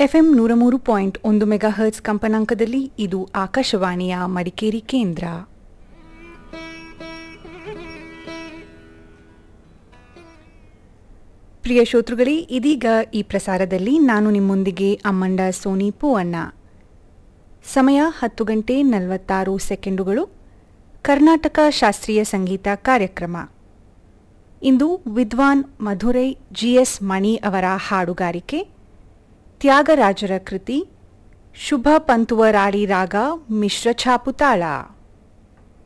FM ನೂರ ಮೂರು point ಒಂದು ಮೆಗಾ ಹರ್ಟ್ಸ್ ಕಂಪನಾಂಕದಲ್ಲಿ ಇದು ಆಕಾಶವಾಣಿಯ ಮಡಿಕೇರಿ ಕೇಂದ್ರ ಪ್ರಿಯ ಶ್ರೋತೃಗಳೇ ಇದೀಗ ಈ ಪ್ರಸಾರದಲ್ಲಿ ನಾನು ನಿಮ್ಮೊಂದಿಗೆ ಅಮ್ಮಂಡ ಸೋನಿ ಪೂವಣ್ಣ ಸಮಯ ಹತ್ತು ಗಂಟೆ ನಲವತ್ತಾರು ಸೆಕೆಂಡುಗಳು ಕರ್ನಾಟಕ ಶಾಸ್ತ್ರೀಯ ಸಂಗೀತ ಕಾರ್ಯಕ್ರಮ ಇಂದು ವಿದ್ವಾನ್ ಮಧುರೈ ಜಿಎಸ್ ಮಣಿ ಅವರ ಹಾಡುಗಾರಿಕೆ ತ್ಯಾಗರಾಜರ ಕೃತಿ ಶುಭ ಪಂತುವರಾಳಿ ರಾಗ ಮಿಶ್ರ ಛಾಪುತಾಳ